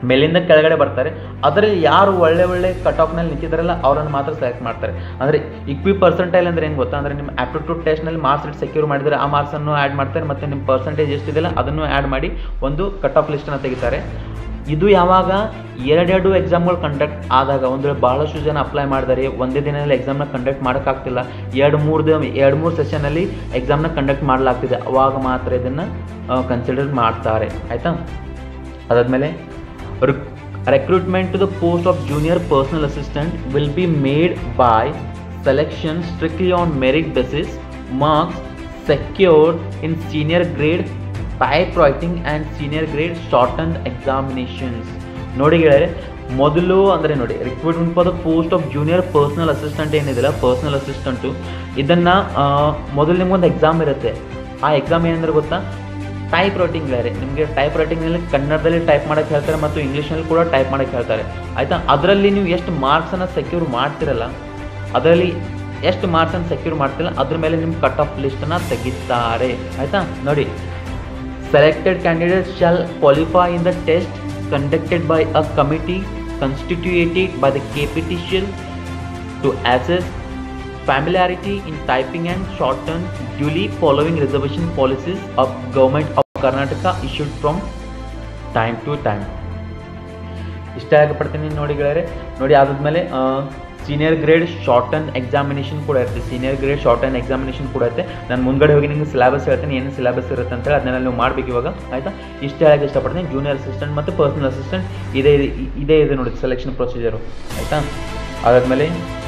ಮೇಲಿಂದ ಕೆಳಗಡೆ ಬರ್ತಾರೆ ಅದರಲ್ಲಿ ಯಾರು ಒಳ್ಳೆ ಒಳ್ಳೆ ಕಟ್ ಆಫ್ನಲ್ಲಿ ನಿಂತಿದ್ದಾರಲ್ಲ ಅವರನ್ನು ಮಾತ್ರ ಸೆಲೆಕ್ಟ್ ಮಾಡ್ತಾರೆ ಅಂದರೆ ಇಕ್ವಿ ಪರ್ಸೆಂಟೈಲ್ ಅಂದ್ರೆ ಏನು ಗೊತ್ತಾ ಅಂದರೆ ನಿಮ್ಮ ಆಪ್ಟಿಟ್ಯೂಡ್ ಟೆಸ್ಟ್ನಲ್ಲಿ ಮಾರ್ಕ್ಸ್ ರೇಟ್ ಸೆಕ್ಯೂರ್ ಮಾಡಿದರೆ ಆ ಮಾರ್ಕ್ಸನ್ನು ಆ್ಯಡ್ ಮಾಡ್ತಾರೆ ಮತ್ತು ನಿಮ್ಮ ಪರ್ಸೆಂಟೇಜ್ ಎಷ್ಟಿದೆಯಲ್ಲ ಅದನ್ನು ಆ್ಯಡ್ ಮಾಡಿ ಒಂದು ಕಟ್ ಆಫ್ ಲಿಸ್ಟನ್ನು ತೆಗಿತಾರೆ ಇದು ಯಾವಾಗ ಎರಡೆರಡು ಎಕ್ಸಾಮ್ಗಳು ಕಂಡಕ್ಟ್ ಆದಾಗ ಒಂದು ವೇಳೆ ಭಾಳಷ್ಟು ಜನ ಅಪ್ಲೈ ಮಾಡಿದರೆ ಒಂದೇ ದಿನದಲ್ಲಿ ಎಕ್ಸಾಮ್ನ ಕಂಡಕ್ಟ್ ಮಾಡೋಕ್ಕಾಗ್ತಿಲ್ಲ ಎರಡು ಮೂರು ದಿನ ಎರಡು ಮೂರು ಸೆಷನಲ್ಲಿ ಎಕ್ಸಾಮ್ನ ಕಂಡಕ್ಟ್ ಮಾಡಲಾಗ್ತಿದೆ ಅವಾಗ ಮಾತ್ರ ಇದನ್ನು ಕನ್ಸಿಡರ್ ಮಾಡ್ತಾರೆ ಆಯಿತಾ ಅದಾದಮೇಲೆ recruitment to the post of junior personal assistant will be made by selection strictly on merit basis marks secured in senior grade typewriting and senior grade shortened examinations ನೋಡಿ ಗೆಳೆಯರೆ ಮೊದಲು ಅಂದರೆ ನೋಡಿ recruitment for the post of junior personal assistant ಏನಿದೆಯಲ್ಲ personal assistant ಇದನ್ನು ಮೊದಲು ನಿಮ್ಗೊಂದು exam ಇರುತ್ತೆ ಆ ಎಕ್ಸಾಮ್ ಏನಂದ್ರೆ ಗೊತ್ತಾ ಟೈಪ್ ರೈಟಿಂಗ್ ಬೇರೆ ನಿಮಗೆ ಟೈಪ್ ರೈಟಿಂಗ್ನಲ್ಲಿ ಕನ್ನಡದಲ್ಲಿ ಟೈಪ್ ಮಾಡೋಕ್ಕೆ ಹೇಳ್ತಾರೆ ಮತ್ತು ಇಂಗ್ಲೀಷ್ನಲ್ಲಿ ಕೂಡ ಟೈಪ್ ಮಾಡೋಕ್ಕೆ ಹೇಳ್ತಾರೆ ಆಯಿತಾ ಅದರಲ್ಲಿ ನೀವು ಎಷ್ಟು ಮಾರ್ಕ್ಸನ್ನು ಸೆಕ್ಯೂರ್ ಮಾಡ್ತಿರಲ್ಲ ಅದರಲ್ಲಿ ಎಷ್ಟು ಮಾರ್ಕ್ಸನ್ನು ಸೆಕ್ಯೂರ್ ಮಾಡ್ತಿರಲ್ಲ ಅದ್ರ ಮೇಲೆ ನಿಮ್ಮ ಕಟ್ ಆಫ್ ಲಿಸ್ಟನ್ನು ತೆಗಿತಾರೆ ಆಯಿತಾ ನೋಡಿ selected candidates shall qualify in the test conducted by a committee constituted by the KPTCL to assess familiarity in typing and shorten duly following reservation policies of government of Karnataka issued from time to time ಇಷ್ಟ ಆಗಪಡ್ತೀನಿ ನೋಡಿ ಗೆಳೆಯರೆ ನೋಡಿ ಆದಮೇಲೆ senior grade shorthand examination ಕೂಡ ಇರುತ್ತೆ senior grade shorthand examination ಕೂಡ ಇರುತ್ತೆ ನಾನು ಮುಂದ್ಗಡೆ ಹೋಗಿ ನಿಮಗೆ ಸಿಲೆಬಸ್ ಹೇಳ್ತೀನಿ ಏನು ಸಿಲೆಬಸ್ ಇರುತ್ತೆ ಅಂತೇಳಿ ಅದನ್ನೆಲ್ಲ ನೀವು ಮಾಡಬೇಕು ಇವಾಗ ಆಯಿತಾ ಇಷ್ಟ ಹೇಳಕ್ಕೆ ಇಷ್ಟಪಡ್ತೀನಿ ಜೂನಿಯರ್ ಅಸಿಸ್ಟೆಂಟ್ ಮತ್ತು ಪರ್ಸನಲ್ ಅಸಿಸ್ಟೆಂಟ್ ಇದೇ ಇದೇ ಇದೆ ನೋಡಿ ಸೆಲೆಕ್ಷನ್ ಪ್ರೊಸೀಜರು ಆಯಿತಾ ಅದಾದಮೇಲೆ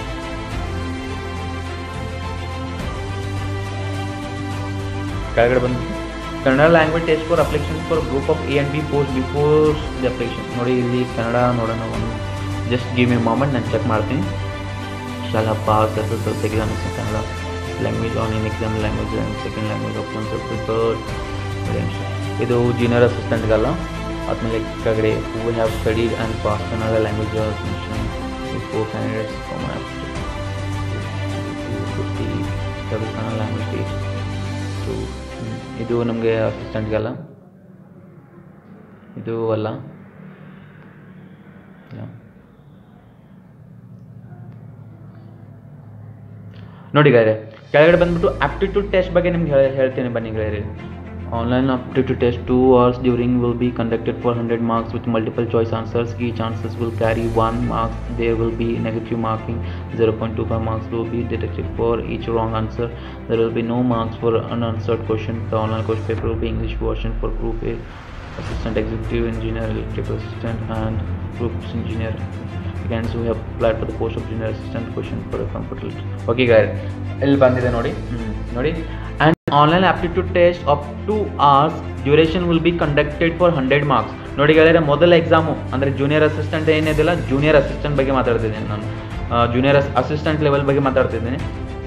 ಕೆಳಗಡೆ ಬಂದು Kannada language test for application for group of A and B post before the application ನೋಡಿ ಇಲ್ಲಿ ಕನ್ನಡ ನೋಡೋಣ ಒಂದು ಜಸ್ಟ್ ಗಿವ್ ಮಿ ಮೊಮೆಂಟ್ ನಾನು ಚೆಕ್ ಮಾಡ್ತೀನಿ ಶಾಲಾ pass S S L C examination Kannada language on in exam language and second language options prepared ಇದು junior ಅಸಿಸ್ಟೆಂಟ್ಗಲ್ಲ ಆದ್ಮೇಲೆ ಕೆಳಗಡೆ who have studied and pass Kannada language for candidates common fifty Kannada language teach to ಇದು ನಮಗೆ ಅಸಿಸ್ಟೆಂಟ್ಗಲ್ಲ ಇದು ಅಲ್ಲ ಇಲ್ಲ. ನೋಡಿ ಗೆಳೆಯರೆ ಕೆಳಗಡೆ ಬಂದ್ಬಿಟ್ಟು ಆಪ್ಟಿಟ್ಯೂಡ್ ಟೆಸ್ಟ್ ಬಗ್ಗೆ ನಿಮ್ಗೆ ಹೇಳ ಹೇಳ್ತೀನಿ ಬನ್ನಿ ಗೆಳೆಯರೆ online aptitude test two hours during will be conducted for 100 marks with multiple choice answers each answers will carry one marks there will be negative marking 0.25 marks will be deducted for each wrong answer there will be no marks for unanswered question the online question paper will be english version for group a assistant executive engineer electrical assistant and groups engineer again who have applied for the post of junior assistant question for a computer okay guys ಇಲ್ಲಿ ಬಂದಿದೆ ನೋಡಿ ಹ್ಮ್, ನೋಡಿ and online aptitude test of two hours duration will be conducted for hundred marks ನೋಡಿ ಗೆಳೆಯರೆ ಮೊದಲ exam ಅಂದರೆ junior assistant ಏನಿದೆಯಲ್ಲ ಜೂನಿಯರ್ ಅಸಿಸ್ಟೆಂಟ್ ಬಗ್ಗೆ ಮಾತಾಡ್ತಿದ್ದೀನಿ ನಾನು ಜೂನಿಯರ್ ಅಸಿಸ್ಟೆಂಟ್ ಲೆವೆಲ್ ಬಗ್ಗೆ ಮಾತಾಡ್ತಿದ್ದೀನಿ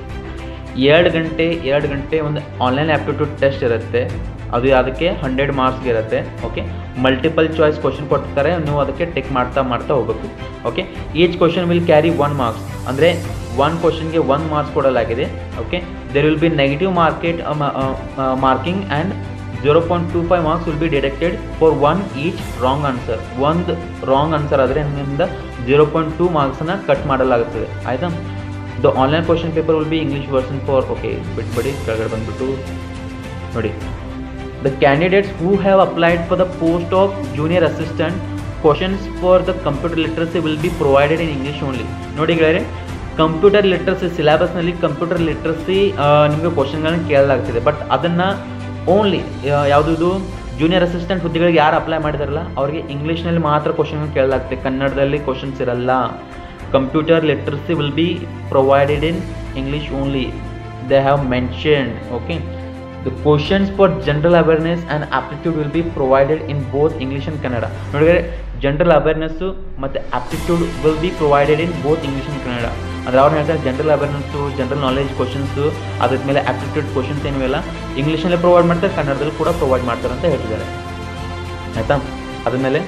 ಎರಡು ಗಂಟೆ ಎರಡು ಗಂಟೆ ಒಂದು ಆನ್ಲೈನ್ ಆಪ್ಟಿಟ್ಯೂಡ್ ಟೆಸ್ಟ್ ಇರುತ್ತೆ ಅದು ಅದಕ್ಕೆ ಹಂಡ್ರೆಡ್ ಮಾರ್ಕ್ಸ್ಗೆ ಇರುತ್ತೆ ಓಕೆ ಮಲ್ಟಿಪಲ್ ಚಾಯ್ಸ್ ಕ್ವಶನ್ ಕೊಡ್ತಾರೆ ನೀವು ಅದಕ್ಕೆ ಟೆಕ್ ಮಾಡ್ತಾ ಮಾಡ್ತಾ ಹೋಗ್ಬೇಕು okay each question will carry one marks ಅಂದರೆ ಒನ್ ಕ್ವಶನ್ಗೆ ಒನ್ ಮಾರ್ಕ್ಸ್ ಕೊಡಲಾಗಿದೆ okay there will be negative market marking and zero point two five marks will be deducted for one each wrong answer ಒಂದು wrong answer ಆದರೆ ನಿಮ್ಮಿಂದ zero point two ಮಾರ್ಕ್ಸನ್ನು cut ಮಾಡಲಾಗುತ್ತದೆ ಆಯಿತಾ the online question paper will be English version for okay ಬಿಟ್ಬಿಡಿ ಕೆಳಗಡೆ ಬಂದ್ಬಿಟ್ಟು ನೋಡಿ the candidates who have applied for the post of junior assistant questions for the computer literacy will be provided in English only ನೋಡಿ ಗೆಳೆಯರೆ computer literacy ಸಿಲೆಬಸ್ನಲ್ಲಿ computer literacy ನಿಮಗೆ ಕ್ವಶನ್ಗಳನ್ನ ಕೇಳಲಾಗ್ತಿದೆ ಬಟ್ ಅದನ್ನು ಓನ್ಲಿ ಯಾವುದಿದು ಜೂನಿಯರ್ ಅಸಿಸ್ಟೆಂಟ್ ಹುದ್ದೆಗಳಿಗೆ ಯಾರು ಅಪ್ಲೈ ಮಾಡಿದಾರಲ್ಲ ಅವರಿಗೆ ಇಂಗ್ಲೀಷ್ನಲ್ಲಿ ಮಾತ್ರ ಕ್ವಶನ್ ಕೇಳಲಾಗ್ತದೆ ಕನ್ನಡದಲ್ಲಿ ಕ್ವಶನ್ಸ್ ಇರಲ್ಲ computer literacy will be provided in English only they have mentioned okay the questions for general awareness and aptitude will be provided in both English and Kannada ನೋಡಿದರೆ general awareness ಮತ್ತು aptitude will be provided in both English and Kannada ಅಂದರೆ ಅವ್ರು ಹೇಳ್ತಾರೆ general awareness general knowledge questions ಅದಾದ್ಮೇಲೆ aptitude questions ಏನಿವೆಲ್ಲ ಇಂಗ್ಲೀಷಲ್ಲೇ provide ಮಾಡ್ತಾರೆ ಕನ್ನಡದಲ್ಲಿ ಕೂಡ ಪ್ರೊವೈಡ್ ಮಾಡ್ತಾರೆ ಅಂತ ಹೇಳ್ತಿದ್ದಾರೆ ಆಯಿತಾ ಅದಾದಮೇಲೆ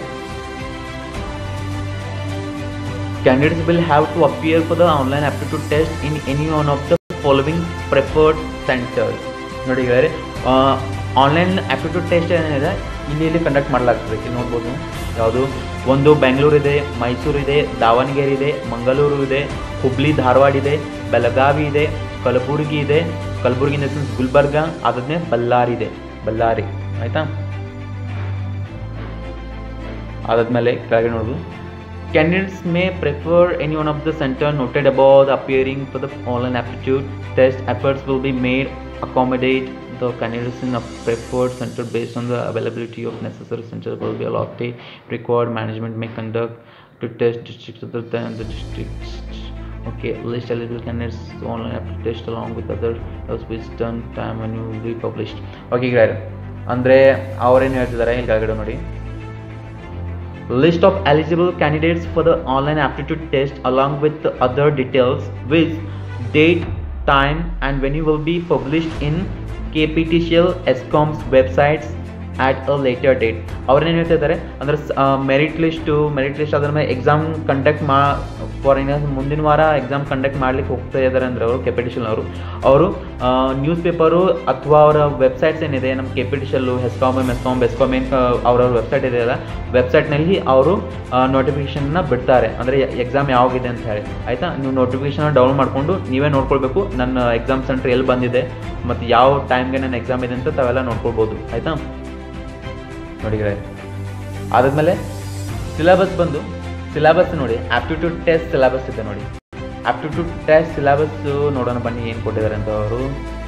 candidates will have to appear for the online aptitude test in any one of the following preferred centers ನೋಡಿ ಗೆಳೆಯರೆ ಆನ್ಲೈನ್ ಆಪ್ಟಿಟ್ಯೂಡ್ ಟೆಸ್ಟ್ ಏನಿದೆ ಇಲ್ಲಿ ಇಲ್ಲಿ ಕಂಡಕ್ಟ್ ಮಾಡಲಾಗ್ತದೆ ಇಲ್ಲಿ ನೋಡ್ಬೋದು ಯಾವುದು ಒಂದು ಬೆಂಗಳೂರು ಇದೆ ಮೈಸೂರು ಇದೆ ದಾವಣಗೆರೆ ಇದೆ ಮಂಗಳೂರು ಇದೆ ಹುಬ್ಳಿ ಧಾರವಾಡ ಇದೆ ಬೆಳಗಾವಿ ಇದೆ ಕಲಬುರಗಿ ಇದೆ Kalaburagi in the sense Gulbarga ಅದಾದ್ಮೇಲೆ ಬಳ್ಳಾರಿ ಇದೆ ಬಳ್ಳಾರಿ ಆಯಿತಾ ಅದಾದ್ಮೇಲೆ ಕೆಳಗೆ ನೋಡ್ಬೋದು candidates may prefer any one of the centre noted above the appearing for the online aptitude test efforts will be made accommodate the candidates in a preferred center based on the availability of necessary centers will be allotted required management may conduct to test districts other than the districts okay list eligible candidates online application test along with other else which done time when you will be published okay ಗೆಳೆಯರೆ ಅಂದರೆ ಅವ್ರೇನು ಹೇಳ್ತಿದ್ದಾರೆ ಇಲ್ಲಿ ಕೆಳಗಡೆ ನೋಡಿ list of eligible candidates for the online aptitude test along with the other details with date time and when you will be published in KPTCL ESCOM's websites at a later date ಅವ್ರೇನು ಹೇಳ್ತಾ ಇದ್ದಾರೆ ಅಂದರೆ merit list merit list ಅದ್ರ ಮೇಲೆ exam conduct ಮಾ for ಮುಂದಿನ ವಾರ exam conduct ಮಾಡ್ಲಿಕ್ಕೆ ಹೋಗ್ತಾ ಇದ್ದಾರೆ ಅಂದರೆ ಅವರು ಕೆಪಿಟಿಷಲ್ ಅವರು ಅವರು ನ್ಯೂಸ್ ಪೇಪರು ಅಥವಾ ಅವರ ವೆಬ್ಸೈಟ್ಸ್ ಏನಿದೆ ನಮ್ಮ ಕೆಪಿಟಿಷಲ್ಲು ಹೆಸ್ಕಾಮ್ ಮೆಸ್ಕಾಮ್ ಬೆಸ್ಕಾಮ್ ಏನು ಅವ್ರವ್ರ ವೆಬ್ಸೈಟ್ ಇದೆಯಲ್ಲ ವೆಬ್ಸೈಟ್ನಲ್ಲಿ ಅವರು ನೋಟಿಫಿಕೇಷನ್ನ ಬಿಡ್ತಾರೆ ಅಂದರೆ ಎಕ್ಸಾಮ್ ಯಾವಾಗಿದೆ ಅಂತ ಹೇಳಿ ಆಯಿತಾ ನೀವು ನೋಟಿಫಿಕೇಷನ್ ಡೌನ್ಲೋಡ್ ಮಾಡಿಕೊಂಡು ನೀವೇ ನೋಡ್ಕೊಳ್ಬೇಕು ನನ್ನ ಎಕ್ಸಾಮ್ ಸೆಂಟರ್ ಎಲ್ಲಿ ಬಂದಿದೆ ಮತ್ತು ಯಾವ ಟೈಮ್ಗೆ ನನ್ನ ಎಕ್ಸಾಮ್ ಇದೆ ಅಂತ ತಾವೆಲ್ಲ ನೋಡ್ಕೊಳ್ಬೋದು ಆಯಿತಾ ನೋಡಿ ಅದಾದಮೇಲೆ ಸಿಲೆಬಸ್ ಬಂದು ಸಿಲೆಬಸ್ ನೋಡಿ ಆಪ್ಟಿಟ್ಯೂಡ್ ಟೆಸ್ಟ್ ಸಿಲೆಬಸ್ ಇದೆ ನೋಡಿ ಆಪ್ಟಿಟ್ಯೂಡ್ ಟೆಸ್ಟ್ ಸಿಲೆಬಸ್ ನೋಡೋಣ ಬನ್ನಿ ಏನು ಕೊಟ್ಟಿದ್ದಾರೆ ಅಂತ ಅವರು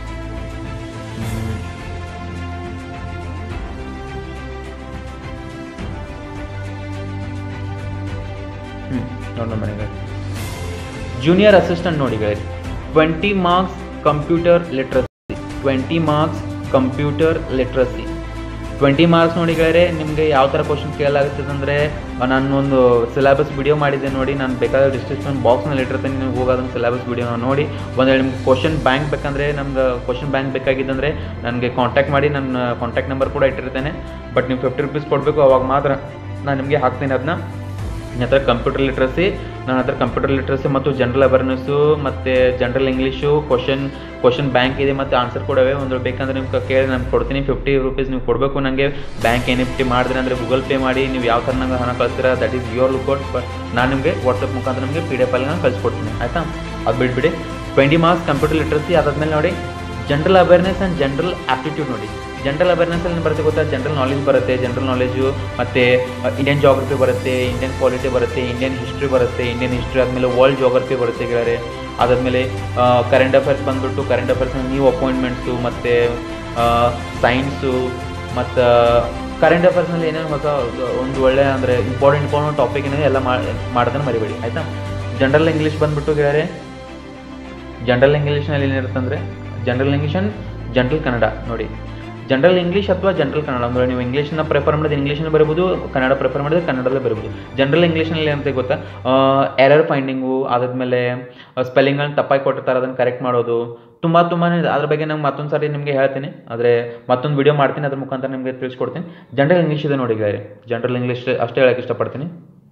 ಹ್ಞೂ ನೋಡೋಣ ಬನ್ನಿ ಜೂನಿಯರ್ ಅಸಿಸ್ಟೆಂಟ್ ನೋಡಿ twenty marks computer literacy twenty marks computer literacy twenty marks ನೋಡಿ ಗೆಳೆಯರೆ ನಿಮಗೆ ಯಾವ ಥರ ಕ್ವಶನ್ ಕೇಳಲಾಗುತ್ತದೆ ಅಂದರೆ ನಾನು ಒಂದು ಸಿಲೆಬಸ್ ವಿಡಿಯೋ ಮಾಡಿದ್ದೆ ನೋಡಿ ನಾನು ಬೇಕಾದ ಡಿಸ್ಕ್ರಿಪ್ಷನ್ ಬಾಕ್ಸ್ನಲ್ಲಿ ಇಟ್ಟಿರ್ತೀನಿ ನೀವು ಹೋಗಿ ಅದನ್ನು ಸಿಲೆಬಸ್ ವಿಡಿಯೋನ ನೋಡಿ ಒಂದು ವೇಳೆ ನಿಮ್ಗೆ ಕ್ವಶನ್ ಬ್ಯಾಂಕ್ ಬೇಕಂದರೆ ನಮ್ಗೆ ಕ್ವಶನ್ ಬ್ಯಾಂಕ್ ಬೇಕಾಗಿದ್ದಂದರೆ ನನಗೆ ಕಾಂಟ್ಯಾಕ್ಟ್ ಮಾಡಿ ನನ್ನ ಕಾಂಟ್ಯಾಕ್ಟ್ ನಂಬರ್ ಕೂಡ ಇಟ್ಟಿರ್ತೇನೆ ಬಟ್ ನೀವು ಫಿಫ್ಟಿ ರುಪೀಸ್ ಕೊಡಬೇಕು ಅವಾಗ ಮಾತ್ರ ನಾನು ನಿಮಗೆ ಹಾಕ್ತೀನಿ ಅದನ್ನ ನನ್ನ ಹತ್ರ ಕಂಪ್ಯೂಟರ್ ಲಿಟ್ರಸಿ ನನ್ನ ಹತ್ರ ಕಂಪ್ಯೂಟರ್ ಲಿಟ್ರಸಿ ಮತ್ತು ಜನರಲ್ ಅವೇರ್ನೆಸ್ಸು ಮತ್ತು general English question question bank ಇದೆ ಮತ್ತು ಆನ್ಸರ್ ಕೂಡ ಇವೆ ಒಂದು ಬೇಕಂದ್ರೆ ನಿಮ್ಗೆ ಕೇಳಿ ನಾನು ಕೊಡ್ತೀನಿ ಫಿಫ್ಟಿ ರುಪೀಸ್ ನೀವು ಕೊಡಬೇಕು ನನಗೆ ಬ್ಯಾಂಕ್ ಎನ್ ಎಫ್ ಟಿ ಮಾಡಿದ್ರೆ ಅಂದರೆ ಗೂಗಲ್ ಪೇ ಮಾಡಿ ನೀವು ಯಾವ ಥರ ನಂಗೆ ಹಣ ಕಳಿಸ್ತೀರಾ that is your lookout but ನಾನು ನಿಮಗೆ ವಾಟ್ಸಪ್ ಮುಖಾಂತರ ನಿಮಗೆ ಪಿ ಡಿ ಎಫ್ ಅಲ್ಲಿ ನಾನು ಕಳಿಸ್ಕೊಡ್ತೀನಿ ಆಯಿತಾ ಅದು ಬಿಟ್ಬಿಡಿ ಟ್ವೆಂಟಿ ಮಾರ್ಕ್ಸ್ ಕಂಪ್ಯೂಟರ್ ಲಿಟ್ರಸಿ ಅದಾದ್ಮೇಲೆ ನೋಡಿ general awareness and general aptitude ನೋಡಿ ಜನರಲ್ ಅವೇರ್ನೆಸ್ ಅಲ್ಲಿ ಬರುತ್ತೆ ಗೊತ್ತಾ ಜನರಲ್ ನಾಲೆಜ್ ಬರುತ್ತೆ ಜನರಲ್ ನಾಲೆಜು ಮತ್ತು ಇಂಡಿಯನ್ ಜಾಗ್ರಫಿ ಬರುತ್ತೆ ಇಂಡಿಯನ್ ಪಾಲಿಟಿ ಬರುತ್ತೆ ಇಂಡಿಯನ್ ಹಿಸ್ಟ್ರಿ ಬರುತ್ತೆ ಇಂಡಿಯನ್ ಹಿಸ್ಟ್ರಿ ಆದಮೇಲೆ ವರ್ಲ್ಡ್ ಜಾಗ್ರಫಿ ಬರುತ್ತೆ ಗೆಳೆಯರೆ ಅದಾದಮೇಲೆ ಕರೆಂಟ್ ಅಫೇರ್ಸ್ ಬಂದುಬಿಟ್ಟು ಕರೆಂಟ್ ಅಫೇರ್ಸ್ ನ್ಯೂ ಅಪಾಯಿಂಟ್ಮೆಂಟ್ಸು ಮತ್ತು ಸೈನ್ಸು ಮತ್ತು ಕರೆಂಟ್ ಅಫೇರ್ಸ್ನಲ್ಲಿ ಏನೇನು ಹೊಸ ಒಂದು ಒಳ್ಳೆ ಅಂದರೆ ಇಂಪಾರ್ಟೆಂಟ್ ಇಂಪಾರ್ಟೆಂಟ್ ಟಾಪಿಕ್ ಏನಿದೆ ಎಲ್ಲ ಮಾಡೋದನ್ನು ಮರಿಬೇಡಿ ಆಯಿತಾ ಜನರಲ್ ಇಂಗ್ಲೀಷ್ ಬಂದುಬಿಟ್ಟು ಗೆಳೆಯರೆ ಜನರಲ್ ಇಂಗ್ಲೀಷ್ನಲ್ಲಿ ಏನಿರುತ್ತೆ ಅಂದರೆ general English and general Kannada ನೋಡಿ ಜನರಲ್ ಇಂಗ್ಲೀಷ್ ಅಥವಾ ಜನರಲ್ ಕನ್ನಡ ಅಂದರೆ ನೀವು ಇಂಗ್ಲೀಷನ್ನ ಪ್ರಿಫರ್ ಮಾಡಿದ್ರೆ ಇಂಗ್ಲೀಷನ್ನು ಬರಬಹುದು ಕನ್ನಡ ಪ್ರಿಫರ್ ಮಾಡಿದ್ರೆ ಕನ್ನಡದಲ್ಲೇ ಬರಬಹುದು ಜನರಲ್ ಇಂಗ್ಲೀಷ್ನಲ್ಲಿ ಏನಂತ ಗೊತ್ತಾ ಎರರ್ ಫೈಂಡಿಂಗು ಅದಾದಮೇಲೆ ಸ್ಪೆಲ್ಲಿಂಗನ್ನು ತಪ್ಪಾಗಿ ಕೊಟ್ಟಿರ್ತಾರೆ ಅದನ್ನು ಕರೆಕ್ಟ್ ಮಾಡೋದು ತುಂಬ ತುಂಬಾ ಅದ್ರ ಬಗ್ಗೆ ನಂಗೆ ಮತ್ತೊಂದು ಸಾರಿ ನಿಮಗೆ ಹೇಳ್ತೀನಿ ಆದರೆ ಮತ್ತೊಂದು ವಿಡಿಯೋ ಮಾಡ್ತೀನಿ ಅದ್ರ ಮುಖಾಂತರ ನಿಮಗೆ ತಿಳಿಸ್ಕೊಡ್ತೀನಿ ಜನರಲ್ ಇಂಗ್ಲೀಷ್ ಇದೆ ನೋಡಿ ಗಾಯ ಜನರಲ್ ಇಂಗ್ಲೀಷ್ ಅಷ್ಟೇ ಹೇಳೋಕ್ಕೆ ಇಷ್ಟಪಡ್ತೀನಿ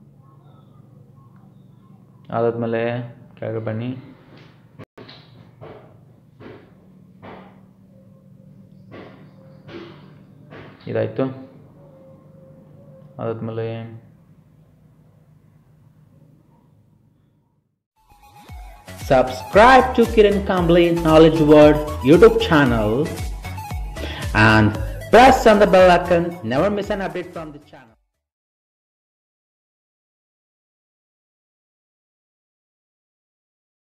ಅದಾದಮೇಲೆ ಕೆಳಗೆ ಬನ್ನಿ ಇದಾಯಿತು ಅದಾದಮೇಲೆ Subscribe to Kiran Kambli Knowledge World YouTube channel and press on the bell icon. Never miss an update from the channel.